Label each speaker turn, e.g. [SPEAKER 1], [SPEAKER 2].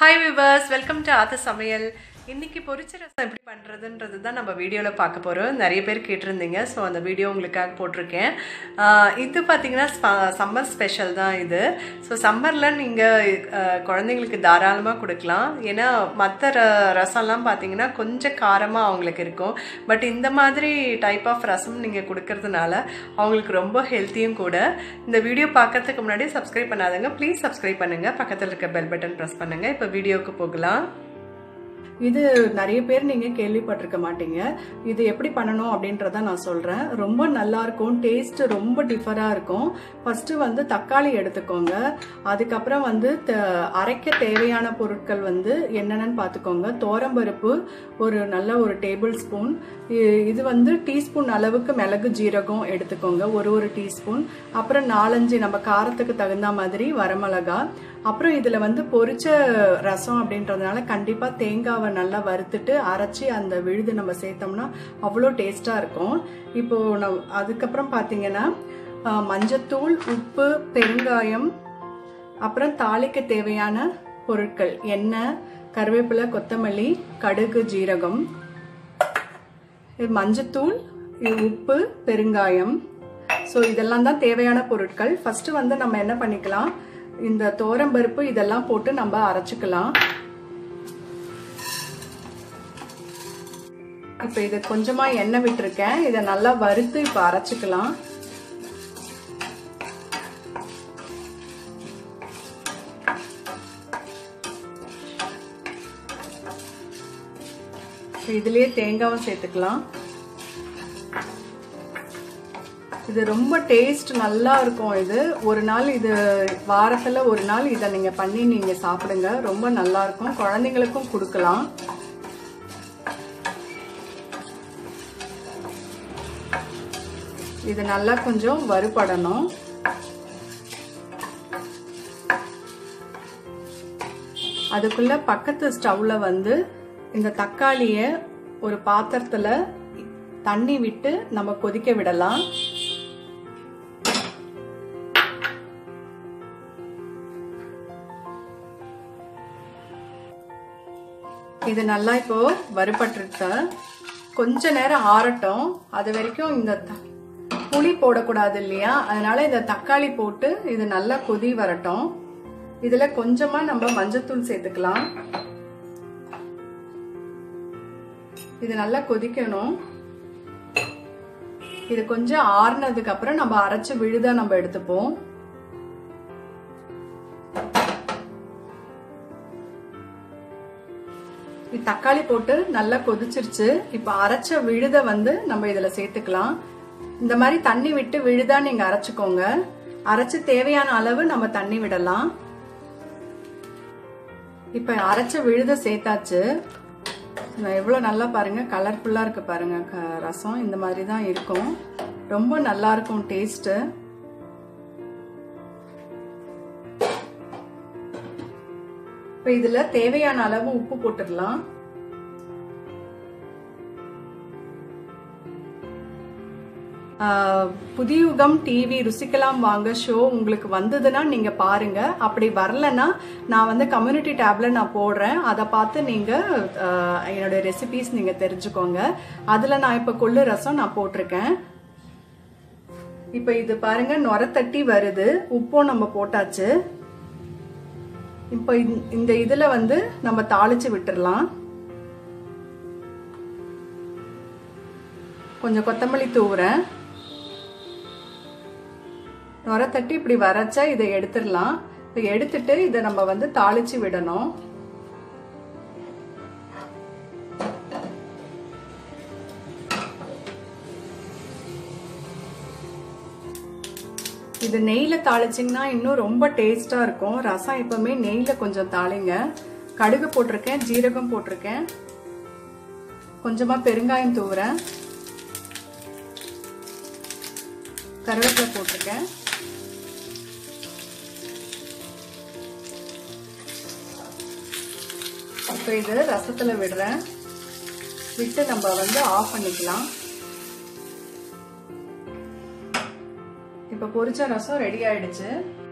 [SPEAKER 1] hi viewers welcome to ஆத்த சமையல் இன்னைக்கு பொரிச்ச ரசம் எப்படி பண்ணுறதுன்றது தான் நம்ம வீடியோவில் பார்க்க போகிறோம் நிறைய பேர் கேட்டிருந்தீங்க ஸோ அந்த வீடியோ உங்களுக்காக போட்டிருக்கேன் ஆஹ் இது பார்த்தீங்கன்னா சம்மர் ஸ்பெஷல் தான் இது ஸோ சம்மரில் நீங்கள் குழந்தைங்களுக்கு தாராளமாக கொடுக்கலாம் ஏன்னா மற்ற ர ரசம்லாம் பார்த்தீங்கன்னா கொஞ்சம் காரமாக அவங்களுக்கு இருக்கும் பட் இந்த மாதிரி டைப் ஆஃப் ரசம் நீங்கள் கொடுக்கறதுனால அவங்களுக்கு ரொம்ப ஹெல்த்தியும் கூட இந்த வீடியோ பார்க்கறதுக்கு முன்னாடி சப்ஸ்கிரைப் பண்ணாதங்க ப்ளீஸ் சப்ஸ்கிரைப் பண்ணுங்கள் பக்கத்தில் இருக்க பெல் பட்டன் ப்ரெஸ் பண்ணுங்கள் இப்போ வீடியோவுக்கு போகலாம்
[SPEAKER 2] இது நிறைய பேர் நீங்க கேள்விப்பட்டிருக்க மாட்டீங்க இது எப்படி பண்ணணும் அப்படின்றத நான் சொல்றேன் ரொம்ப நல்லா இருக்கும் டேஸ்ட் ரொம்ப டிஃபரா இருக்கும் ஃபர்ஸ்ட் வந்து தக்காளி எடுத்துக்கோங்க அதுக்கப்புறம் வந்து த- அரைக்க தேவையான பொருட்கள் வந்து என்னென்னு பார்த்துக்கோங்க தோரம்பருப்பு ஒரு நல்ல ஒரு டேபிள் ஸ்பூன் இது வந்து டீஸ்பூன் அளவுக்கு மிளகு ஜீரகம் எடுத்துக்கோங்க ஒரு ஒரு டீஸ்பூன் அப்புறம் நாலஞ்சு நம்ம காரத்துக்கு தகுந்த மாதிரி வரமிளகா அப்புறம் இதுல வந்து பொரிச்ச ரசம் அப்படின்றதுனால கண்டிப்பா தேங்காவை நல்லா வறுத்துட்டு அரைச்சி அந்த விழுது நம்ம சேர்த்தோம்னா அவ்வளோ டேஸ்டா இருக்கும் இப்போ நம் அதுக்கப்புறம் பாத்தீங்கன்னா ஆஹ், மஞ்சத்தூள் உப்பு பெருங்காயம் அப்புறம் தாளிக்க தேவையான பொருட்கள் எண்ணெய் கருவேப்பிலை கொத்தமல்லி கடுகு ஜீரகம் இது மஞ்சத்தூள் இது உப்பு பெருங்காயம் ஸோ இதெல்லாம் தான் தேவையான பொருட்கள் ஃபர்ஸ்ட் வந்து நம்ம என்ன பண்ணிக்கலாம் இந்த தோரம்பருப்பு இதெல்லாம் போட்டு நம்ம அரைச்சுக்கலாம் இப்போ இது கொஞ்சமா எண்ணெய் விட்டுருக்கேன் இதை நல்லா வறுத்து இப்போ அரைச்சுக்கலாம் இதுலயே தேங்காவும் சேர்த்துக்கலாம் இது ரொம்ப டேஸ்ட் நல்லா இருக்கும் இது ஒரு நாள் இது வாரத்துல ஒரு நாள் இதை நீங்க பண்ணி நீங்க சாப்பிடுங்க ரொம்ப நல்லா இருக்கும் குழந்தைங்களுக்கும் கொடுக்கலாம் இது நல்லா கொஞ்சம் வறுபடணும் அதுக்குள்ள பக்கத்து ஸ்டவ்ல வந்து இந்த தக்காளிய ஒரு பாத்திரத்துல தண்ணி விட்டு நம்ம கொதிக்க விடலாம் இது நல்லா இப்போ வறுபட்டுருக்க கொஞ்ச நேரம் ஆறட்டும் அது வரைக்கும் இந்த த- புளி போடக்கூடாது இல்லையா அதனால இந்த தக்காளி போட்டு இது நல்லா கொதி வரட்டும் இதுல கொஞ்சமா நம்ம மஞ்சத்தூள் சேர்த்துக்கலாம் இது நல்லா கொதிக்கணும் இது கொஞ்சம் ஆறுனதுக்கு அப்புறம் நம்ம அரைச்சு விழுதா நம்ம எடுத்துப்போம் இது தக்காளி போட்டு நல்லா கொதிச்சிருச்சு இப்ப அரைச்ச விழுத வந்து நம்ம இதுல சேர்த்துக்கலாம் இந்த மாதிரி தண்ணி விட்டு விழுதா நீங்க அரைச்சுக்கோங்க அரைச்சு தேவையான அளவு நம்ம தண்ணி விடலாம் இப்ப அரைச்ச விழுத சேர்த்தாச்சு நான் எவ்வளவு நல்லா பாருங்க கலர்ஃபுல்லா இருக்கு பாருங்க க- ரசம் இந்த மாதிரி தான் இருக்கும் ரொம்ப நல்லா இருக்கும் டேஸ்ட் இப்ப இதுல தேவையான அளவு உப்பு போட்டுடலாம் ஆஹ், புதியுகம் டிவி ருசிக்கலாம் வாங்க ஷோ உங்களுக்கு வந்ததுன்னா நீங்க பாருங்க அப்படி வரலன்னா நான் வந்து கம்யூனிட்டி டேப்ல நான் போடுறேன் அதை பார்த்து நீங்க ஆஹ், என்னோட ரெசிபிஸ் நீங்க தெரிஞ்சுக்கோங்க அதுல நான் இப்ப கொள்ளு ரசம் நான் போட்டிருக்கேன் இப்ப இது பாருங்க நொர தட்டி வருது உப்பும் நம்ம போட்டாச்சு இப்போ இந்த- இந்த இதுல வந்து நம்ம தாளிச்சு விட்டுறலாம் கொஞ்சம் கொத்தமல்லி தூவுறேன் நுர தட்டி இப்படி வரைச்சா இதை எடுத்துடலாம் இப்போ எடுத்துட்டு இதை நம்ம வந்து தாளிச்சு விடணும் இது நெய்ல தாளிச்சிங்கன்னா இன்னும் ரொம்ப டேஸ்டா இருக்கும் ரசம் எப்பவுமே நெய்ல கொஞ்சம் தாளிங்க கடுகு போட்டிருக்கேன் ஜீரகம் போட்டிருக்கேன் கொஞ்சமா பெருங்காயம் தூவுறேன் கருவேப்பிலை போட்டிருக்கேன் இப்போ இது ரசத்துல விடுறேன் விட்டு நம்ம வந்து ஆஃப் பண்ணிக்கலாம் இப்போ பொரிச்ச ரசம் ரெடி ஆயிடுச்சு